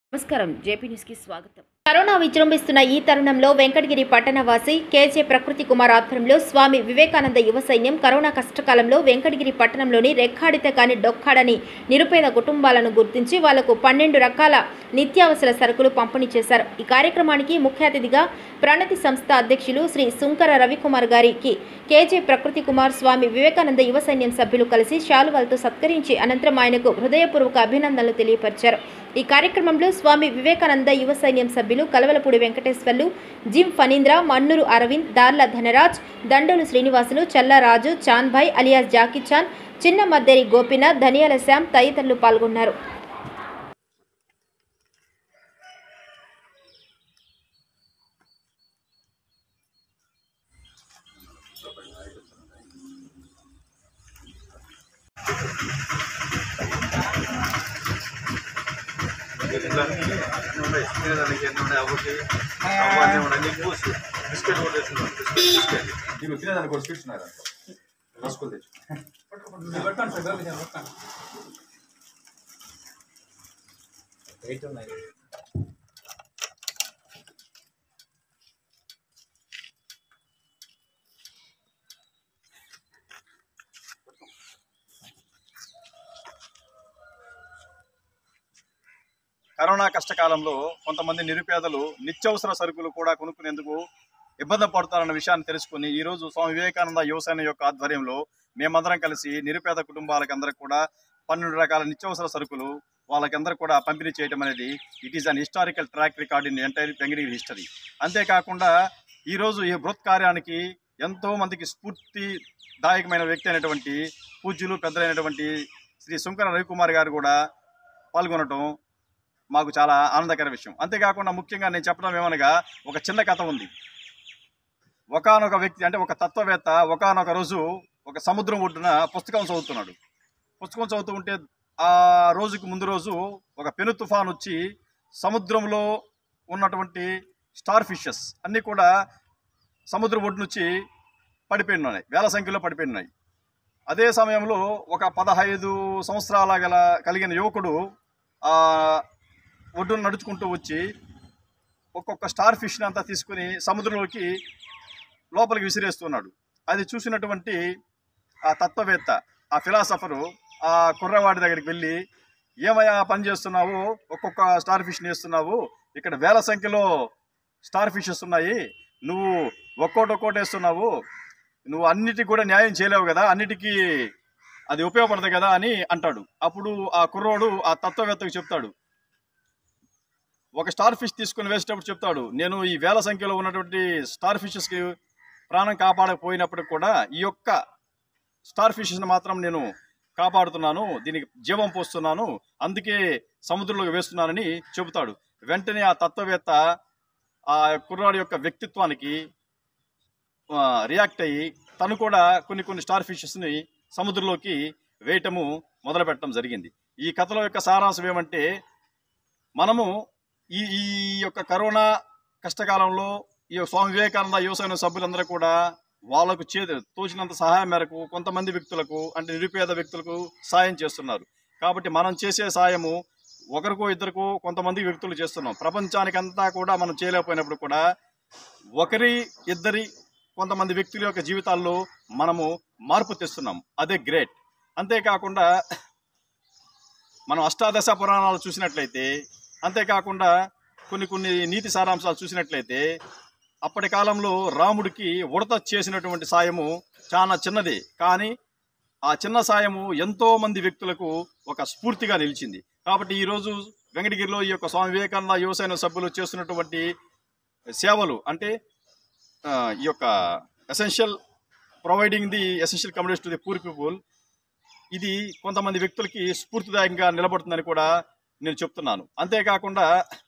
నమస్కారం జేపీ న్యూస్కి స్వాగతం కరోనా విజృంభిస్తున్న ఈ తరుణంలో వెంకటగిరి పట్టణవాసి కేజే ప్రకృతి కుమార్ ఆధ్వర్యంలో స్వామి వివేకానంద యువ సైన్యం కరోనా కష్టకాలంలో వెంకటగిరి పట్టణంలోని రెక్కాడితే కాని డొక్కాడని నిరుపేద కుటుంబాలను గుర్తించి వాళ్లకు పన్నెండు రకాల నిత్యావసర సరుకులు పంపిణీ చేశారు ఈ కార్యక్రమానికి ముఖ్య అతిథిగా ప్రణతి సంస్థ అధ్యక్షులు శ్రీ సుంకర రవికుమార్ గారికి కేజే ప్రకృతి కుమార్ స్వామి వివేకానంద యువ సైన్యం సభ్యులు కలిసి శాలువాలతో సత్కరించి అనంతరం ఆయనకు హృదయపూర్వక అభినందనలు తెలియపరిచారు ఈ కార్యక్రమంలో స్వామి వివేకానంద యువ సైన్యం సభ్యులు Kalavalapudi Venkateswarlu Jim Phanindra Mannuru Aravind Darla Dhanaraj Dandolu Srinivasulu Challaraju Chanbhai alias Jackie Chan చిన్న మద్దెరి గోపీనాథ్ ధనియాల శ్యామ్ తదితరులు పాల్గొన్నారు బిస్కెట్ కూడా తెచ్చుకున్నాను బిస్కెట్ నీకు తినేదానికి కూడా స్వీట్స్ ఉన్నాయి దాంట్లో రసగుల్లా తెచ్చు కరోనా కష్టకాలంలో కొంతమంది నిరుపేదలు నిత్యావసర సరుకులు కూడా కొనుక్కునేందుకు ఇబ్బంది పడతారన్న విషయాన్ని తెలుసుకుని ఈ రోజు స్వామి వివేకానంద యువసేన యొక్క ఆధ్వర్యంలో మేమందరం కలిసి నిరుపేద కుటుంబాలకు అందరికి కూడా పన్నెండు రకాల నిత్యావసర సరుకులు వాళ్ళకందరూ కూడా పంపిణీ చేయడం అనేది it is an historical track record in entire Vengalagiri history అంతేకాకుండా ఈరోజు ఈ బృహత్ కార్యానికి ఎంతో మందికి స్ఫూర్తిదాయకమైన వ్యక్తి అయినటువంటి పూజ్యులు పెద్దలైనటువంటి శ్రీ శంకర రవికుమార్ గారు కూడా పాల్గొనటం మాకు చాలా ఆనందకర విషయం అంతేకాకుండా ముఖ్యంగా నేను చెప్పడం ఏమనగా ఒక చిన్న కథ ఉంది ఒకానొక వ్యక్తి అంటే ఒక తత్వవేత్త ఒకానొక రోజు ఒక సముద్రం ఒడ్డున పుస్తకం చదువుతున్నాడు పుస్తకం చదువుతూ ఉంటే ఆ రోజుకి ముందు రోజు ఒక పెను తుఫాన్ వచ్చి సముద్రంలో ఉన్నటువంటి స్టార్ ఫిషెస్ అన్నీ కూడా సముద్రం ఒడ్డు నుంచి పడిపోయి ఉన్నాయి వేల సంఖ్యలో పడిపోయి ఉన్నాయి అదే సమయంలో ఒక పదహైదు సంవత్సరాల గల కలిగిన యువకుడు ఆ ఒడ్డున నడుచుకుంటూ వచ్చి ఒక్కొక్క స్టార్ ఫిష్ని అంతా తీసుకుని సముద్రంలోకి లోపలికి విసిరేస్తున్నాడు అది చూసినటువంటి ఆ తత్వవేత్త ఆ ఫిలాసఫరు ఆ కుర్రవాడి దగ్గరికి వెళ్ళి ఏమయ్యా పని చేస్తున్నావు ఒక్కొక్క స్టార్ ఫిష్ని వేస్తున్నావు ఇక్కడ వేల సంఖ్యలో స్టార్ ఫిషెస్ ఉన్నాయి నువ్వు ఒక్కోటి ఒక్కోటి వేస్తున్నావు నువ్వు అన్నిటికి కూడా న్యాయం చేయలేవు కదా అన్నిటికీ అది ఉపయోగపడదు కదా అని అంటాడు అప్పుడు ఆ కుర్రోడు ఆ తత్వవేత్తకు చెప్తాడు ఒక స్టార్ ఫిష్ తీసుకుని వేసేటప్పుడు చెప్తాడు నేను ఈ వేల సంఖ్యలో ఉన్నటువంటి స్టార్ ఫిషెస్కి ప్రాణం కాపాడకపోయినప్పటికి కూడా ఈ యొక్క స్టార్ ఫిషెస్ని మాత్రం నేను కాపాడుతున్నాను దీనికి జీవం పోస్తున్నాను అందుకే సముద్రంలోకి వేస్తున్నానని చెబుతాడు వెంటనే ఆ తత్వవేత్త ఆ కుర్రాడి యొక్క వ్యక్తిత్వానికి ఆ, రియాక్ట్ అయ్యి తను కూడా కొన్ని కొన్ని స్టార్ ఫిషెస్ని సముద్రంలోకి వేయటము మొదలు పెట్టడం జరిగింది ఈ కథలో యొక్క సారాంశం ఏమంటే మనము ఈ ఈ యొక్క కరోనా కష్టకాలంలో ఈ యొక్క స్వామి వివేకానంద యువసేన సభ్యులందరూ కూడా వాళ్ళకు చే తోచినంత సహాయం మేరకు కొంతమంది వ్యక్తులకు అంటే నిరుపేద వ్యక్తులకు సాయం చేస్తున్నారు కాబట్టి మనం చేసే సాయము ఒకరికో ఇద్దరికో కొంతమంది వ్యక్తులు చేస్తున్నాం ప్రపంచానికంతా కూడా మనం చేయలేకపోయినప్పుడు కూడా ఒకరి ఇద్దరి కొంతమంది వ్యక్తుల యొక్క జీవితాల్లో మనము మార్పు తెస్తున్నాం అదే గ్రేట్ అంతేకాకుండా మనం అష్టాదశ పురాణాలు చూసినట్లయితే అంతేకాకుండా కొన్ని కొన్ని నీతి సారాంశాలు చూసినట్లయితే అప్పటి కాలంలో రాముడికి ఉడత చేసినటువంటి సాయము చాలా చిన్నది కానీ ఆ చిన్న సాయము ఎంతో మంది వ్యక్తులకు ఒక స్ఫూర్తిగా నిలిచింది కాబట్టి ఈరోజు వెంకటగిరిలో ఈ యొక్క స్వామి వివేకానంద యువసేన సభ్యులు చేస్తున్నటువంటి సేవలు అంటే ఆ, ఈ యొక్క essential providing the essential communities to the poor people ఇది కొంతమంది వ్యక్తులకి స్ఫూర్తిదాయకంగా నిలబడుతుందని కూడా నేను చెప్తున్నాను అంతేకాకుండా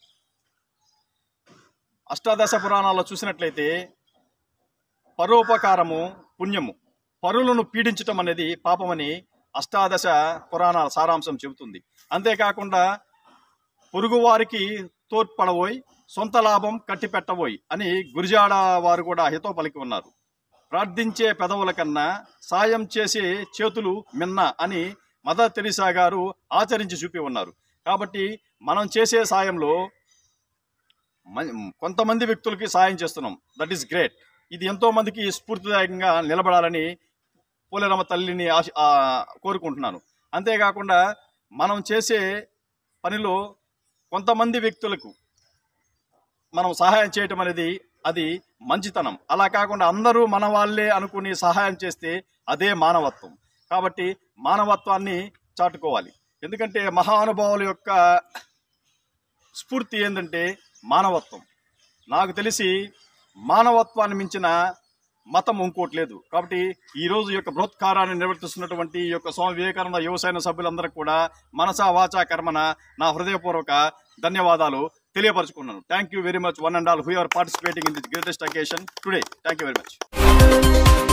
అష్టాదశ పురాణాల్లో చూసినట్లయితే పరోపకారము పుణ్యము పరులను పీడించటం అనేది పాపమని అష్టాదశ పురాణాల సారాంశం చెబుతుంది అంతేకాకుండా పొరుగువారికి తోడ్పడబోయి సొంత లాభం కట్టిపెట్టబోయి అని గురిజాడ వారు కూడా హితో పలికి ఉన్నారు ప్రార్థించే పెదవుల కన్నా సాయం చేసే చేతులు మిన్న అని మదర్ తెరిసా గారు ఆచరించి చూపి ఉన్నారు కాబట్టి మనం చేసే సాయంలో మన- కొంతమంది వ్యక్తులకి సాయం చేస్తున్నాం దట్ ఈస్ గ్రేట్ ఇది ఎంతో మందికి స్ఫూర్తిదాయకంగా నిలబడాలని పోలేరమ్మ తల్లిని ఆశ- ఆ, కోరుకుంటున్నాను అంతేకాకుండా మనం చేసే పనిలో కొంతమంది వ్యక్తులకు మనం సహాయం చేయటం అనేది అది మంచితనం అలా కాకుండా అందరూ మన వాళ్ళే అనుకుని సహాయం చేస్తే అదే మానవత్వం కాబట్టి మానవత్వాన్ని చాటుకోవాలి ఎందుకంటే మహానుభావుల యొక్క స్ఫూర్తి ఏంటంటే మానవత్వం నాకు తెలిసి మానవత్వాన్ని మించిన మతం ఇంకోటి లేదు కాబట్టి ఈ రోజు ఈ యొక్క బృహత్కారాన్ని నిర్వర్తిస్తున్నటువంటి ఈ యొక్క స్వామి వివేకానంద యువసేన సభ్యులందరికీ కూడా మనసా వాచా కర్మన నా హృదయపూర్వక ధన్యవాదాలు తెలియపరచుకున్నాను thank you very much one and all who are participating in this greatest occasion today thank you very much